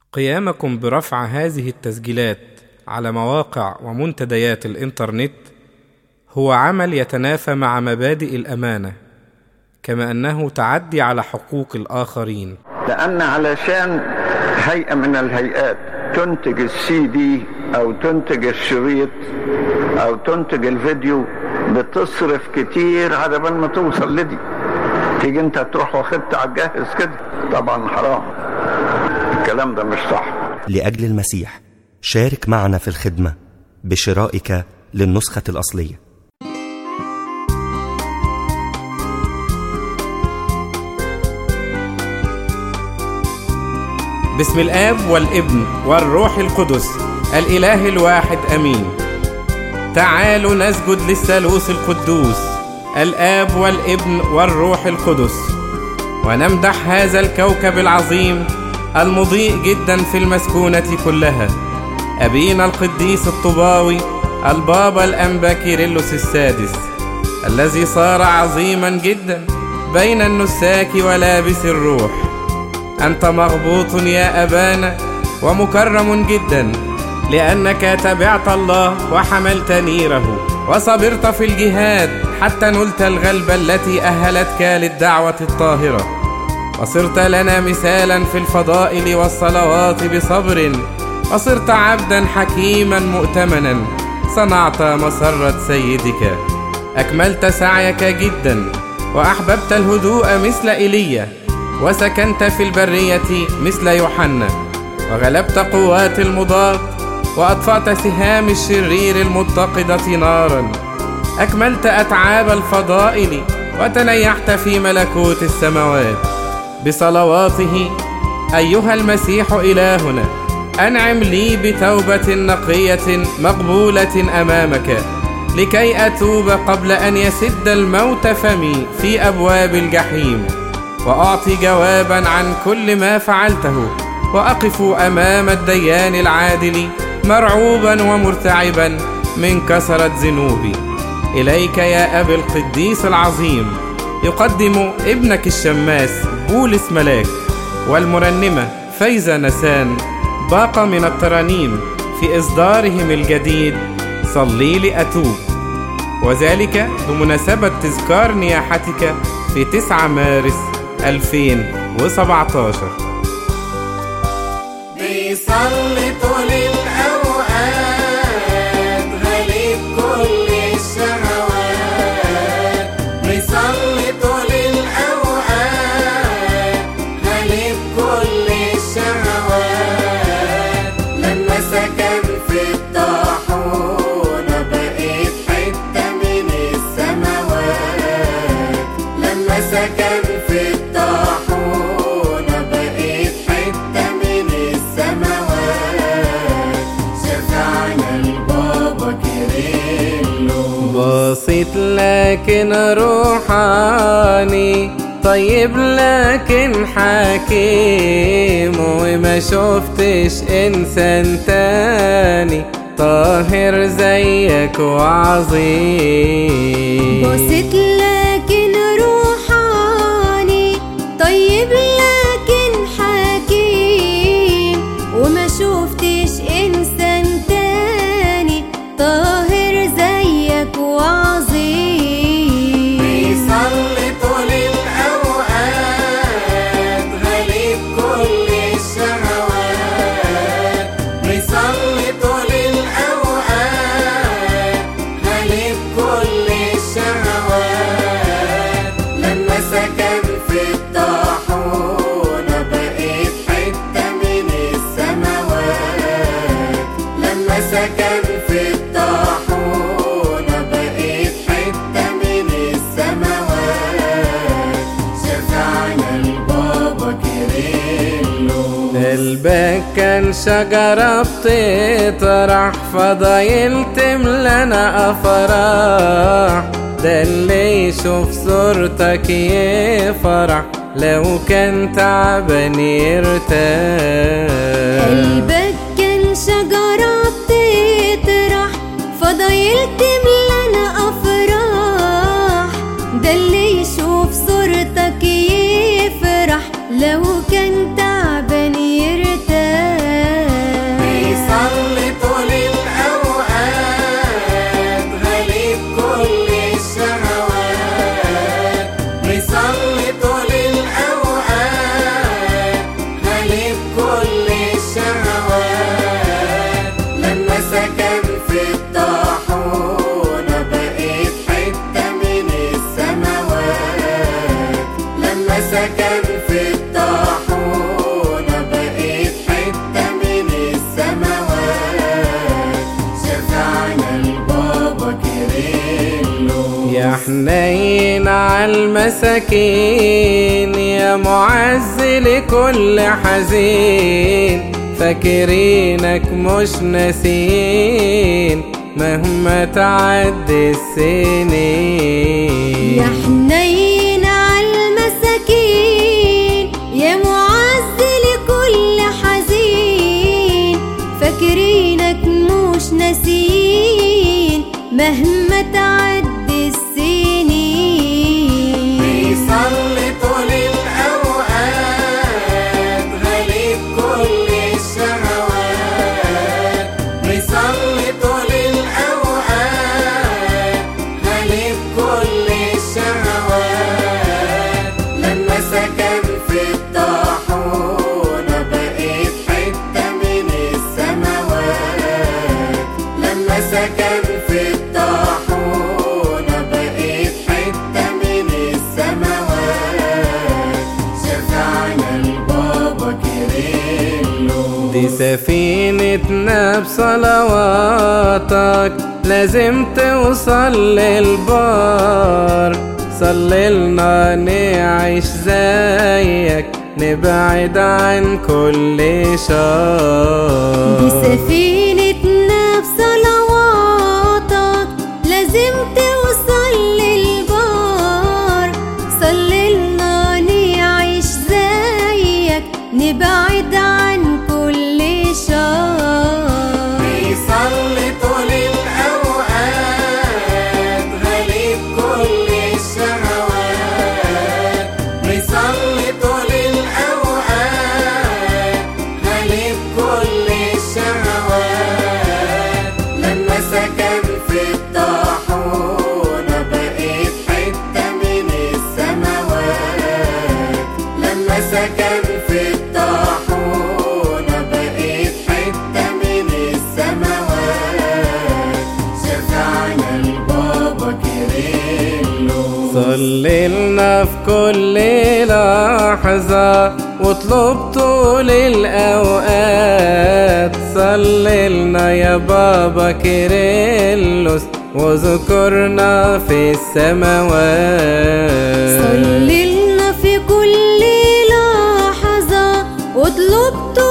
قيامكم برفع هذه التسجيلات على مواقع ومنتديات الإنترنت هو عمل يتنافى مع مبادئ الأمانة كما أنه تعدي على حقوق الآخرين لأن علشان هيئة من الهيئات تنتج السي دي أو تنتج الشريط أو تنتج الفيديو بتصرف كتير على بال ما توصل لدي تيجي انت تروح واخدت على الجاهز كده طبعا حرام الكلام ده مش صح لأجل المسيح شارك معنا في الخدمة بشرائك للنسخة الأصلية بسم الآب والابن والروح القدس الإله الواحد أمين تعالوا نسجد للثالوث القدوس الآب والابن والروح القدس ونمدح هذا الكوكب العظيم المضيء جدا في المسكونة كلها أبينا القديس الطباوي البابا الأنبا كيرلس السادس الذي صار عظيما جدا بين النساك ولابس الروح أنت مغبوط يا أبانا ومكرم جدا لأنك تبعت الله وحملت نيره وصبرت في الجهاد حتى نلت الغلبة التي أهلتك للدعوة الطاهرة وصرت لنا مثالا في الفضائل والصلوات بصبر وصرت عبدا حكيما مؤتمنا صنعت مسرة سيدك أكملت سعيك جدا وأحببت الهدوء مثل إيليا وسكنت في البرية مثل يوحنا وغلبت قوات المضاد وأطفأت سهام الشرير المتقدة نارا أكملت أتعاب الفضائل وتنيحت في ملكوت السماوات بصلواته أيها المسيح إلهنا أنعم لي بتوبة نقية مقبولة أمامك لكي أتوب قبل أن يسد الموت فمي في أبواب الجحيم وأعطي جوابا عن كل ما فعلته وأقف أمام الديان العادل مرعوبا ومرتعبا من كثرة ذنوبي إليك يا أبي القديس العظيم يقدم ابنك الشماس بولس ملاك والمرنمة فايزة نسان باقة من الترانيم في إصدارهم الجديد صلي لي أتوب وذلك بمناسبة تذكار نياحتك في 9 مارس 2017 بيصلي طول الأوقات غالب كل الشهوات بيصلي طول الأوقات غالب كل الشهوات لما سكن في الطاحونة بقيت حتة من السماوات لما سكن في الطاحونة بقيت حتة من السماوات شفعنا البابا كيريلو بسيط لكن روحاني طيب لكن حكيم وما شفتش انسان تاني طاهر زيك وعظيم بسيط لكن روحاني طيب لكن حكيم وما شفتش انسان تاني طاهر زيك وعظيم بيصلي طول الأوقات غالب كل الشهوات بيصلي طول الأوقات غالب كل الشهوات لما سكن في الطاحونة بقيت حتة من السماوات لما سكن في الطاحونة بقيت حتة من السماوات شفعنا البابا كيريلو قلبك كان شجرة بتطرح فضايل تملانا أفراح ده اللي يشوف صورتك يفرح لو كان تعبان يرتاح قلبك كان شجرة بتطرح فضايل تملانا أفراح ده اللي يشوف صورتك يفرح لو كان تعبان يرتاح كل الشهوات لما سكن في الطاحونة بقيت حتة من السماوات لما سكن في الطاحونة بقيت حتة من السماوات شفعنا البابا كيرلو يا حنين على المساكين يا معز لكل حزين فاكرينك مش ناسين مهما تعدي السنين يا حنين على المساكين يا معز لكل حزين فاكرينك مش ناسين مهما تعدي السنين بيصلي طول الأوقات غالب كل الشهوات بيصلي طول الأوقات غالب كل الشهوات لما سكن في الطاحونة بقيت حتة من السماوات لما سكن في الطاحونة بقيت حتة من السماوات شفعنا البابا كيرلو دي سفينتنا بصلواتك لازم توصل للبار صللنا نعيش زيك نبعد عن كل شر دي سفينتنا بصلواتك لازم توصل للبار صللنا نعيش زيك نبعد عن كل شر بيصلي طول الأوقات غالب كل الشهوات بيصلي طول الأوقات غالب كل الشهوات لما سكن في الطاحونة بقيت حتة من السماوات لما سكن في الطاحونة بقيت حتة من السماوات شفعنا البابا كيرلو صللنا في كل لحظة واطلب طول الأوقات صللنا يا بابا كيرلس وذكرنا في السماوات صللنا في كل لحظة واطلب